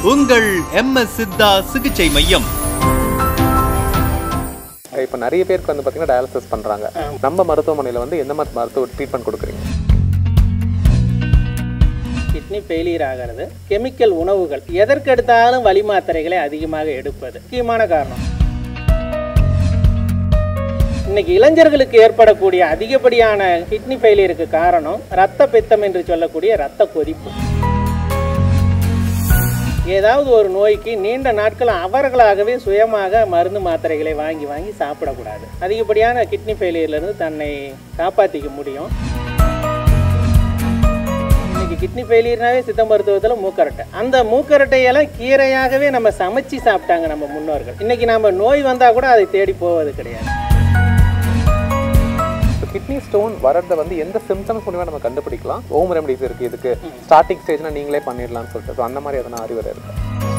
உங்கள் எம்எஸ் சித்தா சிகிச்சை மையம் இப்போ நிறைய பேருக்கு வந்து பார்த்தீங்கன்னா டயாலிசிஸ் பண்ணுறாங்க நம்ம மருத்துவமனையில் வந்து எந்த மாதிரி மருத்துவ ட்ரீட்மெண்ட் கொடுக்குறீங்க கிட்னி ஃபெயிலியர் ஆகிறது கெமிக்கல் உணவுகள் எதற்கெடுத்தாலும் வலி மாத்திரைகளை அதிகமாக எடுப்பது முக்கியமான காரணம் இன்னைக்கு இளைஞர்களுக்கு ஏற்படக்கூடிய அதிகப்படியான கிட்னி ஃபெயிலியருக்கு காரணம் ரத்த பித்தம் என்று சொல்லக்கூடிய ரத்த கொதிப்பு ஏதாவது ஒரு நோய்க்கு நீண்ட நாட்கள் அவர்களாகவே சுயமாக மருந்து மாத்திரைகளை வாங்கி வாங்கி சாப்பிடக்கூடாது அதிகப்படியான கிட்னி ஃபெயிலியர்லேருந்து தன்னை காப்பாற்றிக்க முடியும் இன்னைக்கு கிட்னி ஃபெயிலியர்னாவே சித்த மருத்துவத்தில் மூக்கரட்டை அந்த மூக்கரட்டையெல்லாம் கீரையாகவே நம்ம சமைச்சு சாப்பிட்டாங்க நம்ம முன்னோர்கள் இன்னைக்கு நம்ம நோய் வந்தால் கூட அதை தேடி போவது கிடையாது இப்போ கிட்னி ஸ்டோன் வரதை வந்து எந்த சிம்டம்ஸ் மூலியமாக நம்ம கண்டுபிடிக்கலாம் ஹோம் ரெமடிஸ் இருக்குது இதுக்கு ஸ்டார்டிங் ஸ்டேஜ்னா நீங்களே பண்ணிடலாம்னு சொல்லிட்டு ஸோ அந்த மாதிரி எதனா அறிவுரை இருக்கு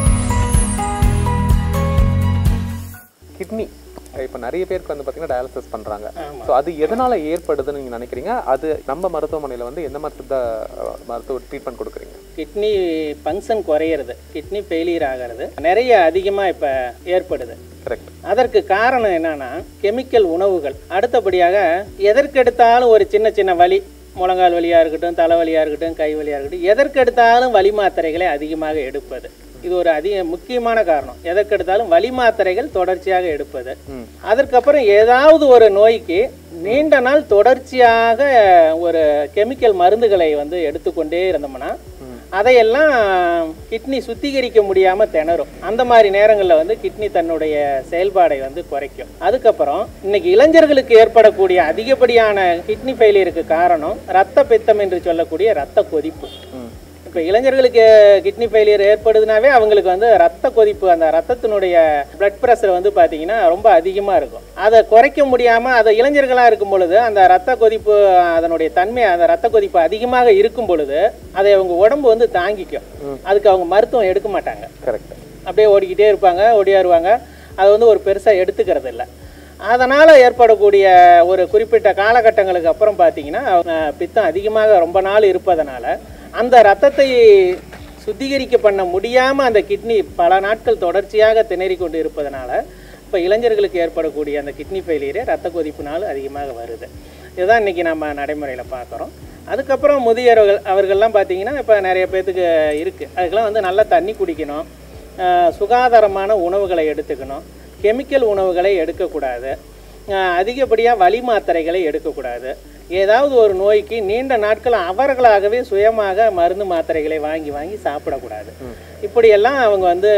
கிட்னி இப்போ நிறைய பேருக்கு வந்து பார்த்தீங்கன்னா டயாலிசிஸ் பண்ணுறாங்க ஸோ அது எதனால் ஏற்படுதுன்னு நீங்கள் நினைக்கிறீங்க அது நம்ம மருத்துவமனையில் வந்து எந்த மாதிரி சித்த அஹ், மருத்துவ ட்ரீட்மெண்ட் கொடுக்குறீங்க கிட்னி ஃபங்க்ஷன் குறையிறது கிட்னி ஃபெயிலியர் ஆகிறது நிறைய அதிகமாக இப்போ ஏற்படுது கரெக்ட் அதற்கு காரணம் என்னன்னா கெமிக்கல் உணவுகள் அடுத்தபடியாக எதற்கெடுத்தாலும் ஒரு சின்ன சின்ன வலி முழங்கால் வலியாக இருக்கட்டும் தலைவலியாக இருக்கட்டும் கை வலியாக இருக்கட்டும் எதற்கெடுத்தாலும் வலி மாத்திரைகளை அதிகமாக எடுப்பது இது ஒரு அதிக முக்கியமான காரணம் எதற்கெடுத்தாலும் வலி மாத்திரைகள் தொடர்ச்சியாக எடுப்பது அதற்கப்புறம் ஏதாவது ஒரு நோய்க்கு நீண்ட நாள் தொடர்ச்சியாக ஒரு கெமிக்கல் மருந்துகளை வந்து எடுத்துக்கொண்டே இருந்தோம்னா அதையெல்லாம் கிட்னி சுத்திகரிக்க முடியாம திணறும் அந்த மாதிரி நேரங்களில் வந்து கிட்னி தன்னுடைய செயல்பாடை வந்து குறைக்கும் அதுக்கப்புறம் இன்னைக்கு இளைஞர்களுக்கு ஏற்படக்கூடிய அதிகப்படியான கிட்னி ஃபெயிலியருக்கு காரணம் ரத்த பித்தம் என்று சொல்லக்கூடிய ரத்த கொதிப்பு இப்போ இளைஞர்களுக்கு கிட்னி ஃபெயிலியர் ஏற்படுதுனாவே அவங்களுக்கு வந்து ரத்த கொதிப்பு அந்த ரத்தத்தினுடைய பிளட் ப்ரெஷர் வந்து பார்த்தீங்கன்னா ரொம்ப அதிகமாக இருக்கும் அதை குறைக்க முடியாமல் அதை இளைஞர்களாக இருக்கும் பொழுது அந்த ரத்த கொதிப்பு அதனுடைய தன்மை அந்த ரத்த கொதிப்பு அதிகமாக இருக்கும் பொழுது அதை அவங்க உடம்பு வந்து தாங்கிக்கும் அதுக்கு அவங்க மருத்துவம் எடுக்க மாட்டாங்க கரெக்ட் அப்படியே ஓடிக்கிட்டே இருப்பாங்க ஓடியாருவாங்க அதை வந்து ஒரு பெருசாக எடுத்துக்கிறது இல்லை அதனால் ஏற்படக்கூடிய ஒரு குறிப்பிட்ட காலகட்டங்களுக்கு அப்புறம் பார்த்தீங்கன்னா அஹ், பித்தம் அதிகமாக ரொம்ப நாள் இருப்பதனால அந்த ரத்தத்தை சுத்திகரிக்க பண்ண முடியாமல் அந்த கிட்னி பல நாட்கள் தொடர்ச்சியாக திணறி கொண்டு இருப்பதனால இப்போ இளைஞர்களுக்கு ஏற்படக்கூடிய அந்த கிட்னி ஃபெயிலியரே ரத்த கொதிப்புனால் அதிகமாக வருது இதுதான் இன்றைக்கி நம்ம நடைமுறையில் பார்க்குறோம் அதுக்கப்புறம் முதியவர்கள் அவர்கள்லாம் பார்த்தீங்கன்னா இப்போ நிறைய பேர்த்துக்கு இருக்குது அதுக்கெல்லாம் வந்து நல்லா தண்ணி குடிக்கணும் ஆஹ் சுகாதாரமான உணவுகளை எடுத்துக்கணும் கெமிக்கல் உணவுகளை எடுக்கக்கூடாது ஆஹ் அதிகப்படியாக வலி மாத்திரைகளை எடுக்கக்கூடாது ஏதாவது ஒரு நோய்க்கு நீண்ட நாட்கள் அவர்களாகவே சுயமாக மருந்து மாத்திரைகளை வாங்கி வாங்கி சாப்பிடக்கூடாது இப்படியெல்லாம் அவங்க வந்து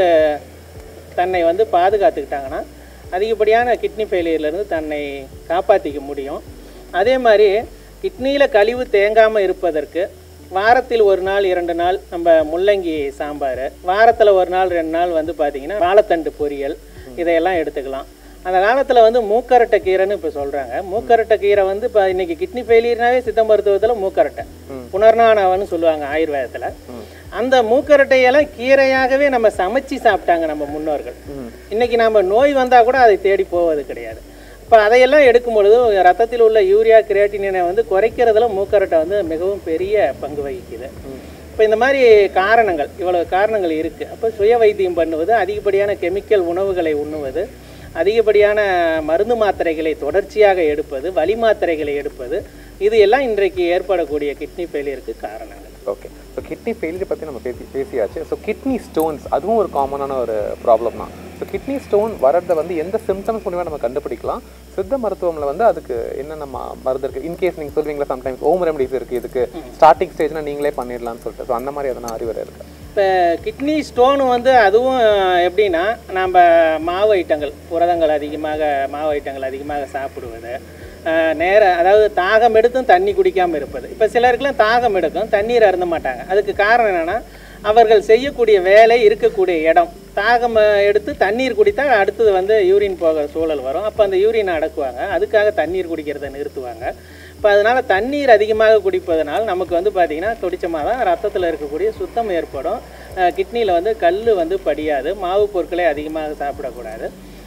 தன்னை வந்து பாதுகாத்துக்கிட்டாங்கன்னா அதிகப்படியான கிட்னி ஃபெயிலியர்லேருந்து தன்னை காப்பாற்றிக்க முடியும் அதே மாதிரி கிட்னியில் கழிவு தேங்காமல் இருப்பதற்கு வாரத்தில் ஒரு நாள் இரண்டு நாள் நம்ம முள்ளங்கி சாம்பார் வாரத்தில் ஒரு நாள் ரெண்டு நாள் வந்து பார்த்திங்கன்னா வாழைத்தண்டு பொரியல் இதையெல்லாம் எடுத்துக்கலாம் அந்த காலத்தில் வந்து மூக்கரட்டை கீரைன்னு இப்போ சொல்கிறாங்க மூக்கரட்டை கீரை வந்து இப்போ இன்னைக்கு கிட்னி ஃபெயிலியர்னாவே சித்த மருத்துவத்தில் மூக்கரட்டை புனர்நானவன்னு சொல்லுவாங்க ஆயுர்வேதத்தில் அந்த மூக்கரட்டையெல்லாம் கீரையாகவே நம்ம சமைச்சு சாப்பிட்டாங்க நம்ம முன்னோர்கள் இன்னைக்கு நம்ம நோய் வந்தால் கூட அதை தேடி போவது கிடையாது இப்போ அதையெல்லாம் எடுக்கும் பொழுது ரத்தத்தில் உள்ள யூரியா கிரியேட்டினை வந்து குறைக்கிறதுல மூக்கரட்டை வந்து மிகவும் பெரிய பங்கு வகிக்குது இப்போ இந்த மாதிரி காரணங்கள் இவ்வளவு காரணங்கள் இருக்குது அப்போ சுய வைத்தியம் பண்ணுவது அதிகப்படியான கெமிக்கல் உணவுகளை உண்ணுவது அதிகப்படியான மருந்து மாத்திரைகளை தொடர்ச்சியாக எடுப்பது வலி மாத்திரைகளை எடுப்பது இது எல்லாம் இன்றைக்கு ஏற்படக்கூடிய கிட்னி ஃபெயிலியருக்கு காரணங்கள் ஓகே ஸோ கிட்னி ஃபெயிலியர் பற்றி நம்ம பேசி பேசியாச்சு ஸோ கிட்னி ஸ்டோன்ஸ் அதுவும் ஒரு காமனான ஒரு ப்ராப்ளம் தான் ஸோ கிட்னி ஸ்டோன் வரதை வந்து எந்த சிம்டம்ஸ் மூலியமாக நம்ம கண்டுபிடிக்கலாம் சித்த மருத்துவமில் வந்து அதுக்கு என்னென்ன ம- மருந்து இருக்குது இன்கேஸ் நீங்கள் சொல்வீங்களா சம்டைம்ஸ் ஹோம் ரெமடிஸ் இருக்குது இதுக்கு ஸ்டார்டிங் ஸ்டேஜ்னா நீங்களே பண்ணிடலாம்னு சொல்லிட்டு ஸோ அந்த மாதிரி எதனா அறிவுரை இருக்கு இப்போ கிட்னி ஸ்டோன் வந்து அதுவும் எப்படின்னா நம்ம மாவு ஐட்டங்கள் புரதங்கள் அதிகமாக மாவு ஐட்டங்கள் அதிகமாக சாப்பிடுவது அஹ், நேர அதாவது தாகம் எடுத்தும் தண்ணி குடிக்காமல் இருப்பது இப்போ சிலருக்குலாம் தாகம் எடுக்கும் தண்ணீர் அருந்த மாட்டாங்க அதுக்கு காரணம் என்னென்னா அவர்கள் செய்யக்கூடிய வேலை இருக்கக்கூடிய இடம் தாகம் அஹ், எடுத்து தண்ணீர் குடித்தால் அடுத்தது வந்து யூரின் போக சூழல் வரும் அப்போ அந்த யூரினை அடக்குவாங்க அதுக்காக தண்ணீர் குடிக்கிறதை நிறுத்துவாங்க இப்போ அதனால் தண்ணீர் அதிகமாக குடிப்பதனால் நமக்கு வந்து பார்த்திங்கன்னா துடிச்சமாக தான் ரத்தத்தில் இருக்கக்கூடிய சுத்தம் ஏற்படும் கிட்னியில் வந்து கல் வந்து படியாது மாவு பொருட்களை அதிகமாக சாப்பிடக்கூடாது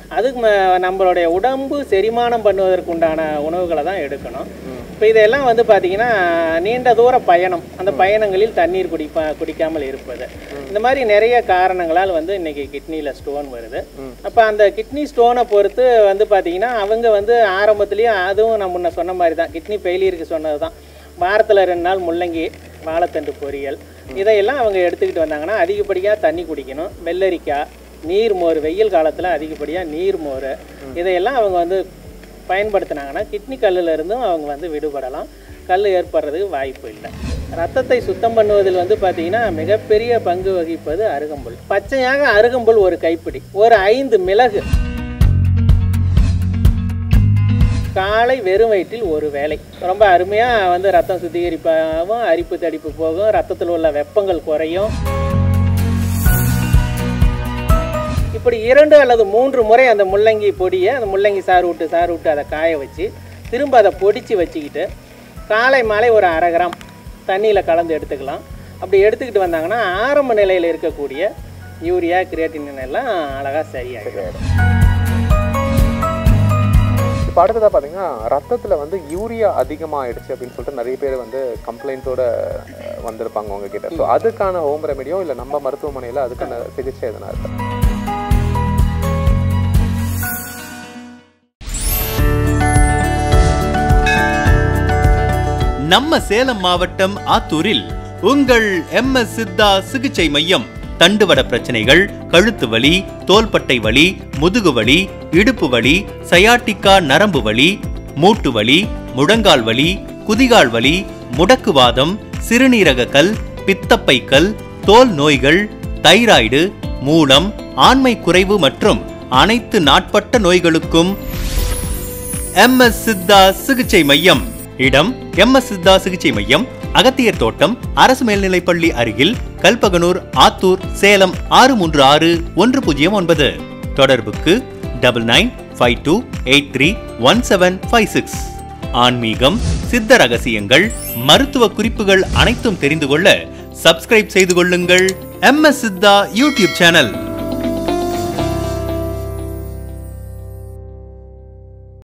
அதுக்கு ம- நம்மளுடைய உடம்பு செரிமானம் பண்ணுவதற்கு உண்டான உணவுகளை தான் எடுக்கணும் இப்போ இதெல்லாம் வந்து பார்த்தீங்கன்னா நீண்ட தூர பயணம் அந்த பயணங்களில் தண்ணீர் குடிப்பா குடிக்காமல் இருப்பது இந்த மாதிரி நிறைய காரணங்களால் வந்து இன்னைக்கு கிட்னியில் ஸ்டோன் வருது அப்போ அந்த கிட்னி ஸ்டோனை பொறுத்து வந்து பார்த்தீங்கன்னா அவங்க வந்து ஆரம்பத்துலேயே அதுவும் நான் முன்ன சொன்ன மாதிரி தான் கிட்னி ஃபெயிலியருக்கு சொன்னது தான் வாரத்தில் ரெண்டு நாள் முள்ளங்கி வாழைத்தண்டு பொரியல் இதையெல்லாம் அவங்க எடுத்துக்கிட்டு வந்தாங்கன்னா அதிகப்படியாக தண்ணி குடிக்கணும் வெள்ளரிக்காய் நீர் மோர் வெயில் காலத்தில் அதிகப்படியாக நீர் மோர் இதையெல்லாம் அவங்க வந்து பயன்படுத்தினாங்கன்னா கிட்னி கல்லுல இருந்தும் அவங்க வந்து விடுபடலாம் கல் ஏற்படுறதுக்கு வாய்ப்பு இல்லை ரத்தத்தை சுத்தம் பண்ணுவதில் வந்து பார்த்தீங்கன்னா மிகப்பெரிய பங்கு வகிப்பது அருகம்புல் பச்சையாக அருகம்புல் ஒரு கைப்பிடி ஒரு ஐந்து மிளகு காலை வெறும் வயிற்றில் ஒரு வேளை ரொம்ப அருமையாக வந்து ரத்தம் சுத்திகரிப்பாகவும் அரிப்பு தடிப்பு போகும் ரத்தத்தில் உள்ள வெப்பங்கள் குறையும் இப்படி இரண்டு அல்லது மூன்று முறை அந்த முள்ளங்கி பொடியை அந்த முள்ளங்கி சாறு விட்டு சாறு விட்டு அதை காய வச்சு திரும்ப அதை பொடிச்சு வச்சுக்கிட்டு காலை மாலை ஒரு அரை கிராம் தண்ணியில் கலந்து எடுத்துக்கலாம் அப்படி எடுத்துக்கிட்டு வந்தாங்கன்னா ஆரம்ப நிலையில் இருக்கக்கூடிய யூரியா கிரியேட்டின் எல்லாம் அழகாக சரியாகிடும் இப்போ அடுத்ததாக பார்த்தீங்கன்னா ரத்தத்தில் வந்து யூரியா அதிகமாகிடுச்சு அப்படின்னு சொல்லிட்டு நிறைய பேர் வந்து கம்ப்ளைண்ட்டோட வந்திருப்பாங்க உங்ககிட்ட ஸோ அதுக்கான ஹோம் ரெமெடியோ இல்லை நம்ம மருத்துவமனையில் அதுக்கான சிகிச்சை எதனா இருக்கா நம்ம சேலம் மாவட்டம் ஆத்தூரில் உங்கள் எம்எஸ் சித்தா சிகிச்சை மையம் தண்டுவட பிரச்சனைகள் கழுத்து வலி தோள்பட்டை வலி முதுகு வலி இடுப்பு வலி சயாட்டிக்கா நரம்பு வலி மூட்டு வலி முழங்கால் வலி குதிகால் வலி முடக்குவாதம் சிறுநீரக கல் பித்தப்பை கல் தோல் நோய்கள் தைராய்டு மூலம் ஆண்மை குறைவு மற்றும் அனைத்து நாட்பட்ட நோய்களுக்கும் எம்எஸ் சித்தா சிகிச்சை மையம் இடம் எம்எஸ் சித்தா சிகிச்சை மையம் அகத்தியர் தோட்டம் அரசு மேல்நிலைப்பள்ளி அருகில் கல்பகனூர் ஆத்தூர் சேலம் ஆறு மூன்று ஆறு ஒன்று பூஜ்ஜியம் ஒன்பது தொடர்புக்கு double nine five two eight three one seven five six ஆன்மீகம் சித்த ரகசியங்கள் மருத்துவ குறிப்புகள் அனைத்தும் தெரிந்து கொள்ள சப்ஸ்கிரைப் செய்து கொள்ளுங்கள் எம்எஸ் சித்தா யூடியூப் சேனல்